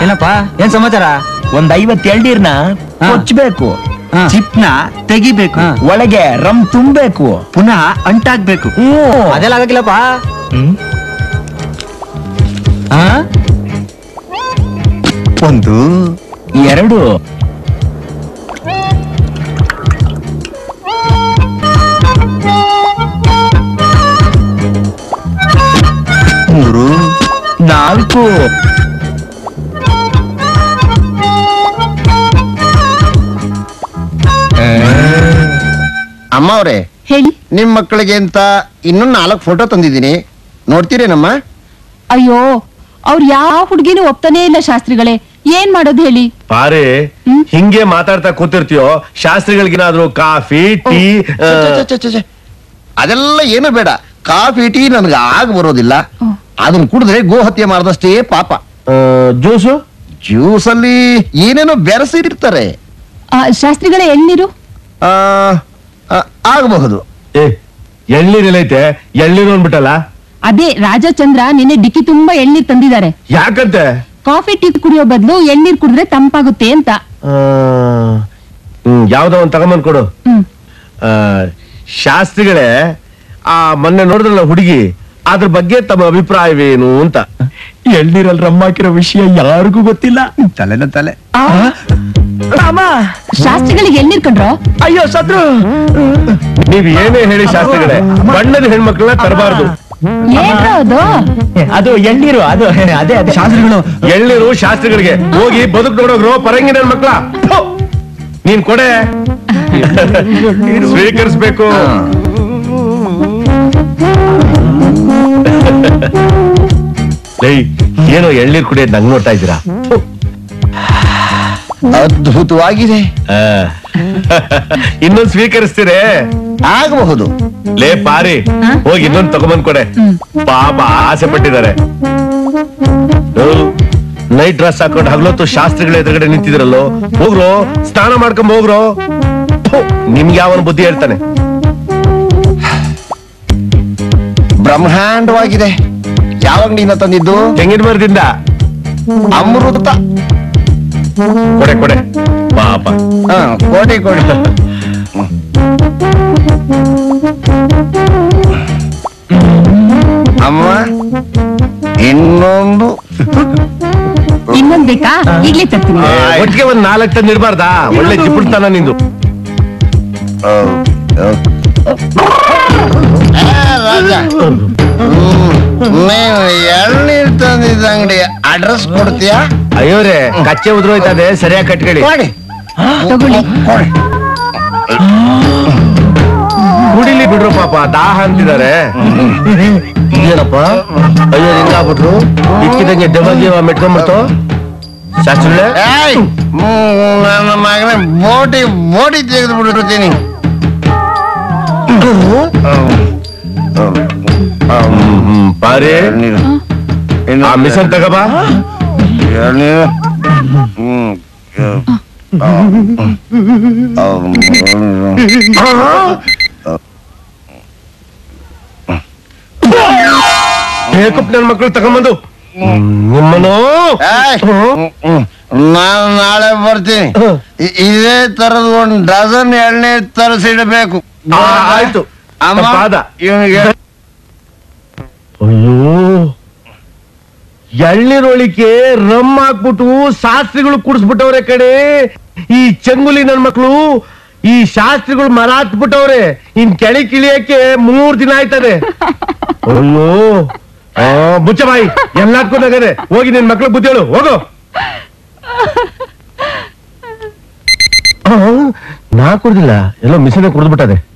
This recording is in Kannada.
ಏನಪ್ಪ ಏನ್ ಸಮಾಚಾರ ಒಂದ್ ಐವತ್ ಎಳ್ನೀರ್ನ ಹಾ. ಕೊಚ್ಚಬೇಕು ಹಾ. ಚಿಪ್ನ ತೆಗಿಬೇಕು ಹಾ. ಒಳಗೆ ರಮ್ ತುಂಬಬೇಕು ಪುನಃ ಅಂಟಾಗ್ಬೇಕು ಹ್ಮ್. ಅದೆಲ್ಲ ಆಗಕ್ಕಿಲ್ಲಪ್ಪ ಹ್ಮ್. ಹಾ ಒಂದು ಎರಡು ಮೂರು ನಾಲ್ಕು ಅಮ್ಮ ಅವ್ರೆ ಹೇಳಿ ನಿಮ್ ಮಕ್ಕಳಿಗೆ ಅಂತ ಇನ್ನೂ ನಾಲ್ಕು ಫೋಟೋ ತಂದಿದ್ದೀನಿ ನೋಡ್ತೀರೇನಮ್ಮ ಅಯ್ಯೋ ಅವ್ರು ಯಾವ ಹುಡುಗಿನೂ ಒಪ್ತಾನೇ ಇಲ್ಲ ಶಾಸ್ತ್ರಿಗಳೇ ಏನ್ ಮಾಡೋದು ಹೇಳಿ ಪಾರಿ ಹ್ಮ್? ಹಿಂಗೆ ಮಾತಾಡ್ತಾ ಕೂತಿರ್ತೀಯೋ ಶಾಸ್ತ್ರಿಗಳಿಗೇನಾದ್ರೂ ಕಾಫಿ ಟೀ ಆ, ಛೆ, ಛೆ, ಛೆ, ಛೆ. ಅದೆಲ್ಲ ಏನು ಬೇಡ ಕಾಫಿ ಟೀ ನನ್ಗೆ ಆಗ ಬರೋದಿಲ್ಲ ಹ್ಮ್. ಅದನ್ನ ಕುಡಿದ್ರೆ ಗೋಹತ್ಯೆ ಮಾಡಿದಷ್ಟೇ ಪಾಪ ಆ, ಜ್ಯೂಸು ಜ್ಯೂಸ್ ಅಲ್ಲಿ ಏನೇನೋ ಬೆರೆಸಿರ್ತಾರೆ ಆ, ಶಾಸ್ತ್ರಿಗಳೇ ಎಳ್ನೀರು ಆ, ಆ, ಆಗಬಹುದು ಏ ಎಳ್ನೀರೆಲ್ಲೈತೆ ಎಳ್ನೀರು ಅಂದ್ಬಿಟ್ಟಲ್ಲ ಅದೇ ರಾಜಚಂದ್ರ ನಿನ್ನೆ ಡಿಕ್ಕಿ ತುಂಬಾ ಎಳ್ನೀರ್ ತಂದಿದ್ದಾರೆ ಯಾಕಂತೆ ಕಾಫಿ ಟೀ ಕುಡಿಯೋ ಬದಲು ಎಳ್ನೀರ್ ಕುಡಿದ್ರೆ ತಂಪಾಗುತ್ತೆ ಅಂತ ಆ, ಹ್ಮ್ ಯಾವ್ದೋ ಒಂದ್ ತಗೊಂಬಂದ್ ಕೊಡು ಹ್ಮ್ ಆ, ಶಾಸ್ತ್ರಿಗಳೇ ಆ ಮೊನ್ನೆ ನೋಡಿದ್ರಲ್ಲ ಹುಡುಗಿ ಅದ್ರ ಬಗ್ಗೆ ತಮ್ಮ ಅಭಿಪ್ರಾಯವೇನು ಅಂತ ಎಳ್ನೀರಲ್ಲಿ ರಮ್ ಹಾಕಿರೋ ವಿಷಯ ಯಾರಿಗೂ ಗೊತ್ತಿಲ್ಲ ತಲೆನ ತಲೆ ಶಾಸ್ತ್ರಿಗಳಿಗೆ ಎಳ್ನೀರ್ ಕಂಡ್ರೋ ಅಯ್ಯೋ ಸತ್ರು ನೀವ್ ಏನೇ ಹೇಳಿ ಶಾಸ್ತ್ರಿಗಳೇ ಬಣ್ಣದ ಹೆಣ್ಮಕ್ಳನ್ನ ತರಬಾರ್ದು ಏನ್ರೋ ಅದು ಅದು ಎಳ್ನೀರು ಅದು ಅದೇ ಅದೇ ಶಾಸ್ತ್ರಿಗಳು ಎಳ್ನೀರು ಶಾಸ್ತ್ರಿಗಳಿಗೆ ಹೋಗಿ ಬದುಕ್ ನೋಡೋಗ್ರು ಪರಂಗಿ ನನ್ ಮಕ್ಳ ಥು! ನೀನ್ ಕೊಡೆ ಸ್ವೀಕರಿಸ್ಬೇಕು ಲೈ ಏನೋ ಎಳ್ನೀರ್ ಕುಡಿಯೋದ್ ನಂಗ್ ನೋಡ್ತಾ ಇದ್ದೀರಾ ಥು! ಅದ್ಭುತವಾಗಿದೆ ಆ. ಇನ್ನೊಂದ್ ಸ್ವೀಕರಿಸ್ತೀರೇ ಆಗಬಹುದು ಲೇ ಪಾರಿ ಹೋಗಿ ಇನ್ನೊಂದ್ ತಗೊಂಬಂದ್ ಕೊಡೆ ಪಾಪ ಆಸೆ ಪಟ್ಟಿದ್ದಾರೆ ನೈಟ್ ಡ್ರೆಸ್ ಹಾಕೊಂಡು ಹಗಲೊತ್ತು ಶಾಸ್ತ್ರಿಗಳ ಎದುರುಗಡೆ ನಿಂತಿದ್ರಲ್ಲೋ ಹೋಗ್ರೋ ಸ್ನಾನ ಮಾಡ್ಕೊಂಡ್ ಹೋಗ್ರೋ ಥು, ನಿಮ್ಗೆ ಯಾವನ್ ಬುದ್ಧಿ ಹೇಳ್ತಾನೆ ಬ್ರಹ್ಮಾಂಡವಾಗಿದೆ ಯಾವಾಗ ನೀನ ತಂದಿದ್ದು ತೆಂಗಿನ ಮರದಿಂದ ಅಮೃತ ಕೊಡೆ ಕೊಡೆ ಪಾಪ ಹಾ ಕೋಟಿ ಕೋಟಿ ಅಮ್ಮ ಇನ್ನೊಂದು ಇನ್ನೊಂದ್ ಬೇಕಾ ಈಗ್ಲೇ ತರ್ತೀನಿ ಏ, ಒಟ್ಟಿಗೆ ಒಂದ್ ನಾಲ್ಕು ತಂದು ಇರ್ಬಾರ್ದಾ ಒಳ್ಳೆ ಚಿಪ್ಪುಡ್ತಾನ ನಿಂದು ಏ, ರಾಜ ನೀನು ಎಳ್ನೀರ್ ತಂದಿದ್ದ ಅಂಗಡಿ ಅಡ್ರೆಸ್ ಕೊಡ್ತೀಯಾ ಅಯ್ಯೋರೆ ಕಚ್ಚೆ ಉದ್ರೋಯ್ತದೆ ಸರಿಯಾಗಿ ಕಟ್ಕೊಳ್ಳಿ ಕೊಡಿ ತಗೊಳ್ಳಿ ಕೊಡಿ ಕುಡಿಲಿ ಬಿಡ್ರು ಪಾಪ ದಾಹ ಅಂತಿದ್ದಾರೆ ಏನಪ್ಪ ಅಯ್ಯೋ ಹಿಂಗಾಗ್ಬಿಟ್ರು ಇಕ್ಕಿದಂಗೆ ದೆವ್ವ ಗಿವ ಮೆಟ್ಕೊಂಡ್ಬಿಡ್ತು ಶಾಸ್ತ್ರಿಗಳೇ ಏಯ್ ಹ್ಮ್, ನನ್ನ ಮಗನ ಬೋಟಿ ಬೋಟಿ ತೆಗೆದು ಬಿಟ್ಟಿರ್ತೀನಿ ಹ್ಮ್ ಪಾರಿ ಎಳ್ನೀರು ಆ ಮಿಸನ್ ತಗಬಾ ಎಳ್ನೀರು ಹ್ಮ್ ಬೇಕಪ್ ನನ್ ಮಕ್ಳು ತಗೊಂಬಂದು ನಿಮ್ಮನು ಏಯ್, ನಾನು ನಾಳೆ ಬರ್ತೀನಿ ಇ- ಇದೇ ತರದ ಒಂದ್ ಡಜನ್ ಎಳ್ನೀರ್ ತರಿಸಿಡ್ಬೇಕು ಆ, ಆಯ್ತು ಅಮ್ಮ ತಪ್ಪಾದ. ಇವನಿಗೆ ಅಯ್ಯೋ ಎಳ್ನೀರೊಳಿಕೆ ರಮ್ ಹಾಕ್ಬಿಟ್ಟು ಶಾಸ್ತ್ರಿಗಳು ಕುಡಿಸ್ಬಿಟ್ಟವ್ರೆ ಕಡೆ ಈ ಚಂಗುಲಿ ನನ್ ಮಕ್ಳು ಈ ಶಾಸ್ತ್ರಿಗಳು ಮರ ಹತ್ಬಿಟ್ಟವ್ರೆ ಇನ್ ಕೆಳಿ ಕಿಳಿಯಕ್ಕೆ ಮೂರ್ ದಿನ ಆಯ್ತದೆ ಅಯ್ಯೋ ಆ, ಮುಚ್ಚ ಬಾಯಿ ಎಲ್ಲದಕ್ಕೂ ನಗದೆ ಹೋಗಿ ನಿನ್ ಮಕ್ಳು ಬುದ್ಧಿ ಹೇಳು ಹೋಗು ಆ, ನಾ ಕುಡ್ದಿಲ್ಲ ಎಲ್ಲೋ ಮಿಸನೆ ಕುಡ್ದ್ಬಿಟ್ಟದೆ